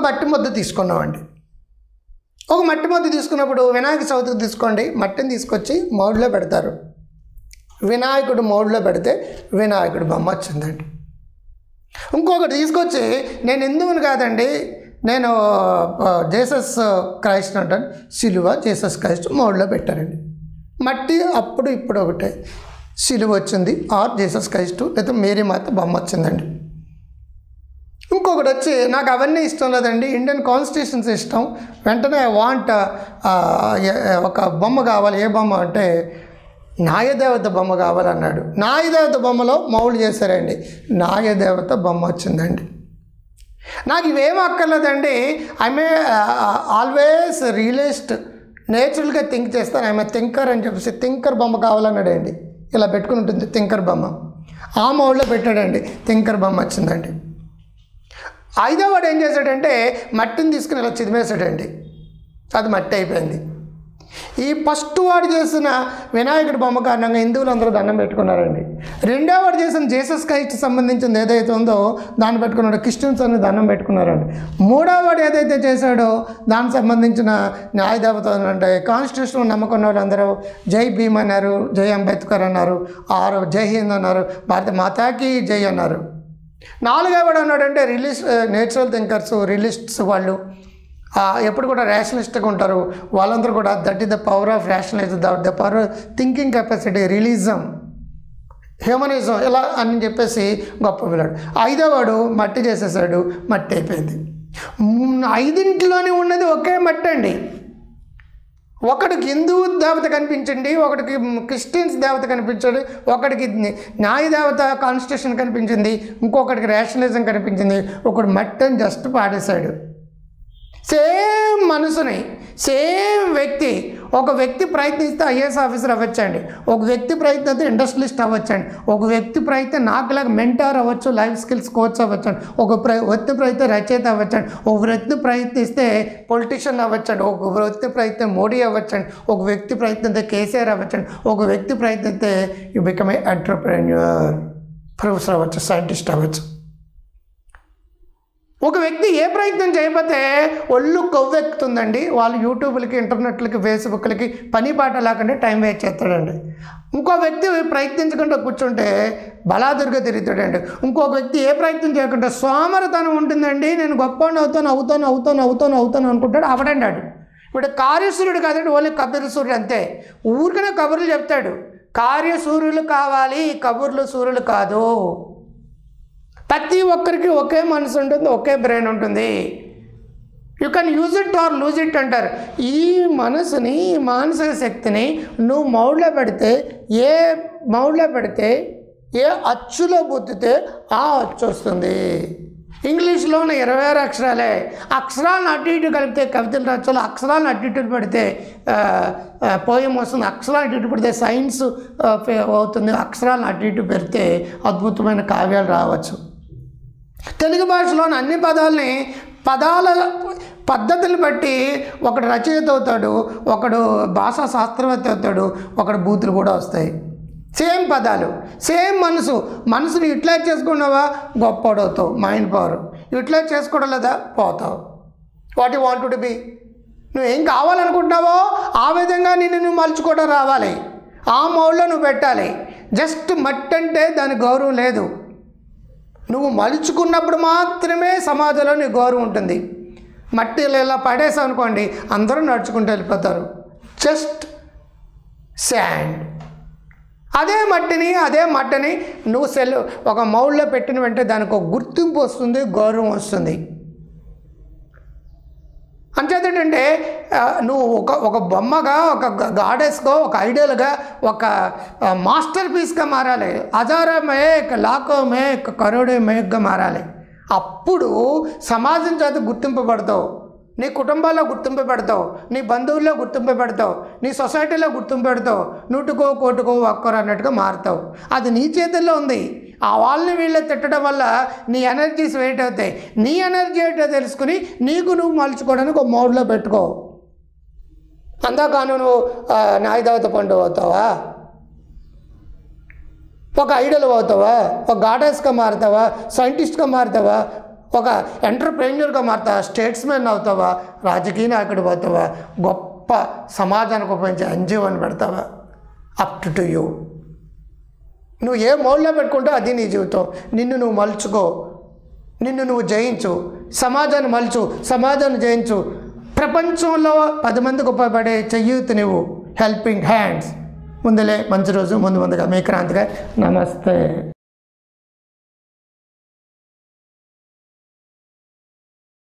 మట్టి ముద్ద తీసుకున్నామండి ఒక మట్టి ముద్ద తీసుకున్నప్పుడు వినాయక చవితికి తీసుకోండి మట్టిని తీసుకొచ్చి మౌడ్లో పెడతారు వినాయకుడు మౌడ్లో పెడితే వినాయకుడు బొమ్మ వచ్చిందండి ఇంకొకటి తీసుకొచ్చి నేను ఎందుకుని కాదండి నేను ఆ, జీసస్ క్రైస్ట్ అంటాను సిలువ జీసస్ క్రైస్ట్ మౌడ్లో పెట్టారండి మట్టి అప్పుడు ఇప్పుడు ఒకటే సిలువ వచ్చింది ఆర్ జీసస్ క్రైస్ట్ లేదా మేరీ మాత బొమ్మ వచ్చిందండి ఇంకొకటి వచ్చి నాకు అవన్నీ ఇష్టం లేదండి ఇండియన్ కాన్స్టిట్యూషన్స్ ఇష్టం వెంటనే వాంట్ ఒక బొమ్మ కావాలి ఏ బొమ్మ అంటే నాయదేవత బొమ్మ కావాలన్నాడు నాయదేవత బొమ్మలో మౌళ్ళు చేశారండి నాయదేవత బొమ్మ వచ్చిందండి నాకు ఇవేం అక్కర్లేదండి ఐమే ఆల్వేస్ రియలిస్ట్ నేచురల్గా థింక్ చేస్తాను ఐఎమ్ థింకర్ అని చెప్పేసి థింకర్ బొమ్మ కావాలన్నాడండి ఇలా పెట్టుకుని ఉంటుంది థింకర్ బొమ్మ ఆ మౌల్లో పెట్టాడండి థింకర్ బొమ్మ వచ్చిందండి ఐదో వాడు ఏం చేశాడంటే మట్టిని తీసుకుని ఇలా చిదిమేశాడండి అది మట్టి అయిపోయింది ఈ ఫస్ట్ వాడు చేసిన వినాయకుడి బొమ్మ కారణంగా హిందువులు అందరూ దండం పెట్టుకున్నారండి రెండో వాడు చేసిన జీసస్ క్రైస్ట్ సంబంధించింది ఏదైతే ఉందో దాన్ని పెట్టుకున్నాడు క్రిస్టియన్స్ అని దండం పెట్టుకున్నారండి మూడో వాడు ఏదైతే చేశాడో దానికి సంబంధించిన న్యాయదేవత అంటే కాన్స్టిట్యూషన్ నమ్మకం వాళ్ళందరూ జై భీమ్ అన్నారు జై అంబేద్కర్ అన్నారు ఆరు జై హింద్ అన్నారు భారత మాతాకి జై అన్నారు నాలుగో వాడు అన్నాడంటే రిలీజ్ నేచురల్ థింకర్స్ రిలిస్ట్స్ వాళ్ళు ఆ, ఎప్పుడు కూడా రేషనలిస్ట్గా ఉంటారు వాళ్ళందరూ కూడా that is the power of rationalism the power thinking capacity realism humanism ఇలా అని చెప్పేసి గొప్ప పిల్లాడు ఐదోవాడు మట్టి చేసేసాడు మట్టి అయిపోయింది మ్, ఐదింటిలోనే ఉన్నది ఒకే మట్టి అండి ఒకటికి హిందూ దేవత కనిపించండి ఒకటికి క్రిస్టియన్స్ దేవత కనిపించండి ఒకటికి న్యాయ దేవత కాన్స్టిట్యూషన్ కనిపించింది ఇంకొకటికి రేషనలిజం కనిపించింది ఒకడు మట్టని జస్ట్ పాడేశాడు సేమ్ మనసుని సేమ్ వ్యక్తి ఒక వ్యక్తి ప్రయత్నిస్తే ఐఏఎస్ ఆఫీసర్ అవ్వచ్చండి ఒక వ్యక్తి ప్రయత్నిస్తే ఇండస్ట్రియలిస్ట్ అవ్వచ్చండి ఒక వ్యక్తి ప్రయత్నం నాకులాగా మెంటార్ అవ్వచ్చు లైఫ్ స్కిల్స్ కోచ్ అవ్వచ్చండి ఒక ప్ర వ్యక్తి ప్రయత్నం రచయిత అవ్వచ్చండి ఒక వ్యక్తి ప్రయత్నిస్తే పొలిటీషియన్ అవ్వచ్చండి ఒక వ్యక్తి ప్రయత్నం మోడీ అవ్వచ్చండి ఒక వ్యక్తి ప్రయత్నిస్తే కేసీఆర్ అవ్వచ్చండి ఒక వ్యక్తి ప్రయత్నిస్తే you become a entrepreneur professor అవ్వచ్చు సైంటిస్ట్ అవ్వచ్చు ఒక వ్యక్తి ఏ ప్రయత్నం చేయకపోతే ఒళ్ళు కొవ్వెక్కుతుందండి వాళ్ళు యూట్యూబ్లకి ఇంటర్నెట్లకి ఫేస్బుక్లకి పని పాట లేకుండా టైం వేస్ట్ చేస్తాడండి ఇంకో వ్యక్తి ప్రయత్నించకుండా కూర్చుంటే బలాదురుగా తిరుగుతాడండి ఇంకొక వ్యక్తి ఏ ప్రయత్నం చేయకుండా సోమరతనం ఉంటుందండి నేను గొప్పవాడిని అవుతాను అవుతాను అవుతాను అవుతాను అవుతాను అనుకుంటాడు అవడండాడు ఇప్పుడు కార్యసూర్యుడు కాదండి ఓన్లీ కబీర్ సూర్యుడు అంతే ఊరికనే కబుర్లు చెప్తాడు కార్యసూర్యులు కావాలి కబుర్లు సూర్యులు కాదు ప్రతి ఒక్కరికి ఒకే మనసు ఉంటుంది ఒకే బ్రెయిన్ ఉంటుంది you can use it or lose it అంటారు ఈ మనసుని ఈ మానసిక శక్తిని నువ్వు మౌడ్లో పెడితే ఏ మౌడ్లో పెడితే ఏ అచ్చులో బుద్ధితే ఆ అచ్చు వస్తుంది ఇంగ్లీష్లో ఉన్న ఇరవై ఆరు అక్షరాలే అక్షరాలను అటు ఇటు కలిపితే కవితలు రచనలు అక్షరాలను అటు ఇటు పెడితే పోయం వస్తుంది అక్షరాలు అటు ఇటు పెడితే సైన్స్ ఆ, ఫే- అవుతుంది అక్షరాలను అటు ఇటు పెడితే అద్భుతమైన కావ్యాలు రావచ్చు తెలుగు భాషలోని అన్ని పదాలని పదాల పద్ధతులు బట్టి ఒకడు రచయిత అవుతాడు ఒకడు భాషా శాస్త్రవేత్త అవుతాడు ఒకడు బూతులు కూడా వస్తాయి సేమ్ పదాలు సేమ్ మనసు మనసుని యూటిలైజ్ చేసుకున్నావా గొప్పడవుతావు మైండ్ పవర్ యూటిలైజ్ చేసుకోవడం లేదా పోతావు what you want to be నువ్వేం కావాలనుకుంటున్నావో ఆ విధంగా నిన్ను నువ్వు మలుచుకోవడం రావాలి ఆ మౌల్లో నువ్వు పెట్టాలి జస్ట్ మట్టి అంటే దాని గౌరవం లేదు నువ్వు మలుచుకున్నప్పుడు మాత్రమే సమాజంలో నీ గౌరవం ఉంటుంది మట్టిలో ఇలా పడేసావు అనుకోండి అందరూ నడుచుకుంటూ వెళ్ళిపోతారు జస్ట్ శాండ్ అదే మట్టిని అదే మట్టిని నువ్వు సెల్ ఒక మౌల్లో పెట్టిన వెంటనే దానికి ఒక గుర్తింపు వస్తుంది గౌరవం వస్తుంది అంచేతంటే ఆ, నువ్వు ఒక ఒక బొమ్మగా ఒక గాడెస్గా ఒక ఐడియల్గా ఒక ఆ, మాస్టర్ పీస్గా మారాలి హజారా మేక్ లాఖో మేక్ కరోడే మేక్గా మారాలి అప్పుడు సమాజం చేత గుర్తింపబడతావు నీ కుటుంబాల్లో గుర్తింపు పెడతావు నీ బంధువుల్లో గుర్తింపు పెడతావు నీ సొసైటీలో గుర్తింపు పెడతావు నూటుకో కోటుకో ఒక్కరు అన్నట్టుగా మారుతావు అది నీ చేతుల్లో ఉంది ఆ వాళ్ళని వీళ్ళని తిట్టడం వల్ల నీ ఎనర్జీస్ వెయిట్ అవుతాయి నీ ఎనర్జీ ఏంటో తెలుసుకుని నీకు నువ్వు మలుచుకోవడానికి ఒక మోడ్లో పెట్టుకో అందాకాను నువ్వు ఆ, న్యాయదేవత పండు అవుతావా ఒక ఐడల్ అవుతావా ఒక గాడెస్గా మారుతావా సైంటిస్ట్గా మారుతావా ఒక ఎంటర్ప్రెన్యూర్గా మారుతావా స్టేట్స్మెన్ అవుతావా రాజకీయ నాయకుడు అవుతావా గొప్ప సమాజానికి ఉపయోగించే ఎన్జిఓని పెడతావా అప్ టు టు యూ నువ్వు ఏ మోడ్లో పెట్టుకుంటే అది నీ జీవితం నిన్ను నువ్వు మలుచుకో నిన్ను నువ్వు జయించు సమాజాన్ని మలుచు సమాజాన్ని జయించు ప్రపంచంలో పది మందికి ఉపయోగపడే చెయ్యూతు నువ్వు హెల్పింగ్ హ్యాండ్స్ ముందులే మంచి రోజు ముందు ముందుగా మీ క్రాంతిగా నమస్తే